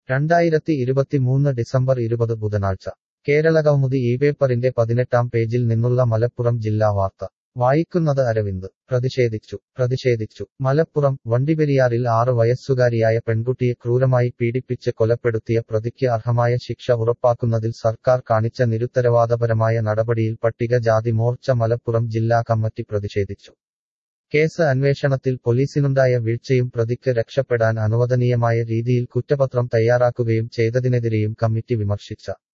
രണ്ടായിരത്തി ഇരുപത്തിമൂന്ന് ഡിസംബർ ഇരുപത് ബുധനാഴ്ച കേരളകൗമുദി ഈ പേപ്പറിന്റെ പതിനെട്ടാം പേജിൽ നിന്നുള്ള മലപ്പുറം ജില്ലാ വാർത്ത വായിക്കുന്നത് അരവിന്ദ് പ്രതിഷേധിച്ചു പ്രതിഷേധിച്ചു മലപ്പുറം വണ്ടിപ്പെരിയാറിൽ ആറ് വയസ്സുകാരിയായ പെൺകുട്ടിയെ ക്രൂരമായി പീഡിപ്പിച്ച് കൊലപ്പെടുത്തിയ പ്രതിക്ക് അർഹമായ ശിക്ഷ ഉറപ്പാക്കുന്നതിൽ സർക്കാർ കാണിച്ച നിരുത്തരവാദപരമായ നടപടിയിൽ പട്ടികജാതി മോർച്ച മലപ്പുറം ജില്ലാ കമ്മിറ്റി പ്രതിഷേധിച്ചു കേസ് അന്വേഷണത്തിൽ പോലീസിനുണ്ടായ വീഴ്ചയും പ്രതിക്ക് രക്ഷപ്പെടാൻ അനുവദനീയമായ രീതിയിൽ കുറ്റപത്രം തയ്യാറാക്കുകയും ചെയ്തതിനെതിരെയും കമ്മിറ്റി വിമർശിച്ച